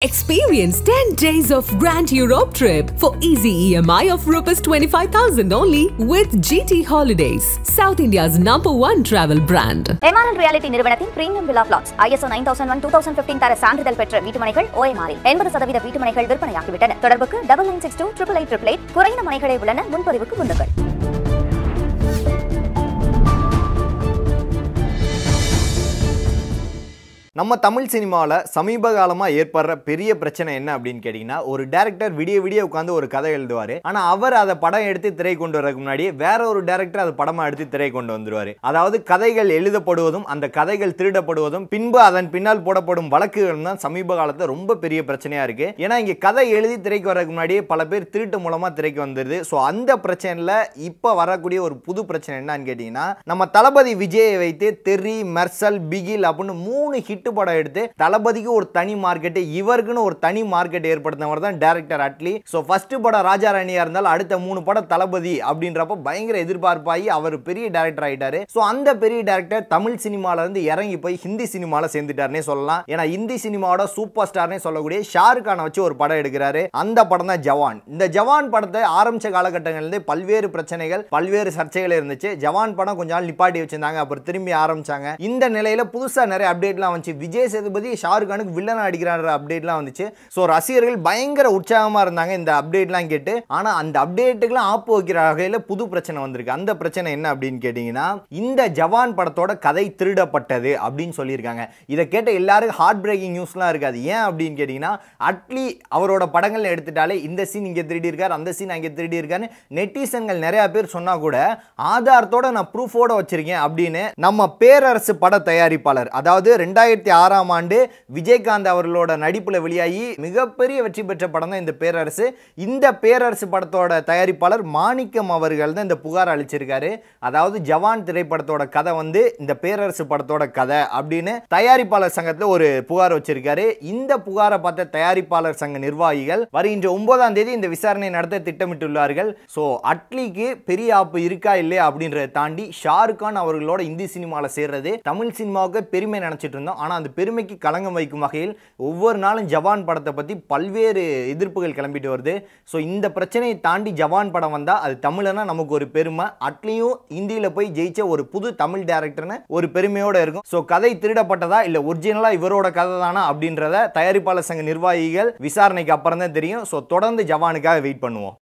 Experience 10 days of Grand Europe trip for easy EMI of Rs 25,000 only with GT Holidays, South India's number one travel brand. M R L reality நிறுவனத்தின் premium villa flats ISO nine thousand one two thousand fifteen தர சான்றிதழ் பெற்ற வீட்டுமனைகள் ஓஎம்ஆரில் எண்பது சதவீத வீட்டுமனைகள் விற்பனையாகிவிட்டன தொடர்புக்கு double nine six two triple eight triple eight குறைந்த மனைகளே உள்ளன முன்பதிவுக்கு முந்துங்கள் நம்ம தமிழ் சினிமாவில் சமீப காலமாக ஏற்படுற பெரிய பிரச்சனை என்ன அப்படின்னு கேட்டிங்கன்னா ஒரு டேரக்டர் விடிய விடிய உட்காந்து ஒரு கதை எழுதுவார் ஆனால் அவர் அதை படம் எடுத்து திரை கொண்டு வரதுக்கு முன்னாடி வேற ஒரு டேரக்டர் அதை படமாக எடுத்து திரை கொண்டு வந்துருவார் அதாவது கதைகள் எழுதப்படுவதும் அந்த கதைகள் திருடப்படுவதும் பின்பு அதன் பின்னால் போடப்படும் வழக்குகள் தான் சமீப காலத்தில் ரொம்ப பெரிய பிரச்சனையாக இருக்குது ஏன்னா இங்கே கதை எழுதி திரைக்கு வரதுக்கு முன்னாடியே பல பேர் திருட்டு மூலமாக திரைக்கு வந்துடுது ஸோ அந்த பிரச்சனையில் இப்போ வரக்கூடிய ஒரு புது பிரச்சனை என்னன்னு கேட்டிங்கன்னா நம்ம தளபதி விஜயை வைத்து தெரி மெர்சல் பிகில் அப்படின்னு மூணு ஹிட் படம் எடுத்து தளபதிக்கு ஒரு தனி மார்க்கெட் இவருக்குன்னு ஒரு தனி மார்க்கெட் ஏற்படுத்தினவர் தான் டேரக்டர் அட்லி ஸோ ஃபர்ஸ்ட் படம் ராஜா ராணியா இருந்தாலும் அடுத்த மூணு படம் தளபதி அப்படின்றப்ப பயங்கர எதிர்பார்ப்பாகி அவர் பெரிய டேரக்டர் ஆயிட்டாரு ஸோ அந்த பெரிய டேரக்டர் தமிழ் சினிமால இருந்து இறங்கி போய் ஹிந்தி சினிமால சேர்ந்துட்டாருனே சொல்லலாம் ஏன்னா ஹிந்தி சினிமாவோட சூப்பர் ஸ்டார்னே சொல்லக்கூடிய ஷாருக் கானை வச்சு ஒரு படம் எடுக்கிறாரு அந்த படம் தான் ஜவான் இந்த ஜவான் படத்தை ஆரம்பிச்ச காலகட்டங்கள்லேருந்து பல்வேறு பிரச்சனைகள் பல்வேறு சர்ச்சைகள் இருந்துச்சு ஜவான் படம் கொஞ்ச நாள் நிப்பாட்டி வச்சிருந்தாங்க அப்புறம் திரும்பி ஆரம்பிச்சாங்க இந்த நிலையில புதுசா நிறைய அப்டேட்லாம் வந்துச்சு விஜய் சேதுபதி ஷாருக் கானுக்கு வில்லன் அடிக்கிறான்ற அப்டேட்லாம் வந்துச்சு ஸோ ரசிகர்கள் பயங்கர உற்சாகமா இருந்தாங்க இந்த அப்டேட்லாம் கேட்டு ஆனா அந்த அப்டேட்டுக்கெல்லாம் ஆப்பு வைக்கிற வகையில் புது பிரச்சனை வந்திருக்கு அந்த பிரச்சனை என்ன அப்படின்னு கேட்டிங்கன்னா இந்த ஜவான் படத்தோட கதை திருடப்பட்டது அப்படின்னு சொல்லியிருக்காங்க இதை கேட்ட எல்லாருக்கும் ஹார்ட் பிரேக்கிங் நியூஸ்லாம் இருக்காது ஏன் அப்படின்னு கேட்டிங்கன்னா அட்லி அவரோட படங்கள் எடுத்துட்டாலே இந்த சீன் இங்கே திருடி இருக்கார் அந்த சீன் அங்கே திருடி இருக்காருன்னு நெட்டிசன்கள் நிறைய பேர் சொன்னா கூட ஆதாரத்தோட நான் ப்ரூஃபோட வச்சிருக்கேன் அப்படின்னு நம்ம பேரரசு பட தயாரிப்பாளர் அதாவது ரெண்டாயிரத்தி ஆறாம் ஆண்டு விஜயகாந்த் அவர்களோட நடிப்பில் வெளியாகி மிகப்பெரிய வெற்றி பெற்ற படம் தான் இந்த பேரரசு இந்த பேரரசு படத்தோட தயாரிப்பாளர் மாணிக்கம் அவர்கள் தான் இந்த புகார் அளிச்சிருக்காரு அதாவது ஜவான் திரைப்படத்தோட கதை வந்து இந்த பேரரசு படத்தோட கதை அப்படின்னு தயாரிப்பாளர் சங்கத்தில் ஒரு புகார் வச்சிருக்காரு இந்த புகாரை பார்த்த தயாரிப்பாளர் சங்க நிர்வாகிகள் வருகின்ற ஒன்பதாம் தேதி இந்த விசாரணை நடத்த திட்டமிட்டுள்ளார்கள் ஸோ அட்லிக்கு பெரிய ஆப்பு இருக்கா இல்லையா அப்படின்றத தாண்டி ஷாருக் கான் அவர்களோட இந்தி சினிமாவில் சேர்றது தமிழ் சினிமாவுக்கு பெருமை நினைச்சிட்டு இருந்தோம் ஆனால் அந்த பெருமைக்கு களங்கம் வைக்கும் வகையில் ஒவ்வொரு நாளும் ஜவான் படத்தை பற்றி பல்வேறு எதிர்ப்புகள் கிளம்பிட்டு வருது ஸோ இந்த பிரச்சனையை தாண்டி ஜவான் படம் வந்தால் அது தமிழனா நமக்கு ஒரு பெருமை அட்லியும் இந்தியில் போய் ஜெயிச்ச ஒரு புது தமிழ் டேரக்டர்னு ஒரு பெருமையோட இருக்கும் ஸோ கதை திருடப்பட்டதா இல்லை ஒரிஜினலாக இவரோட கதை தானா அப்படின்றத தயாரிப்பாளர் சங்க நிர்வாகிகள் விசாரணைக்கு அப்புறம் தான் தெரியும் ஸோ தொடர்ந்து ஜவானுக்காக வெயிட் பண்ணுவோம்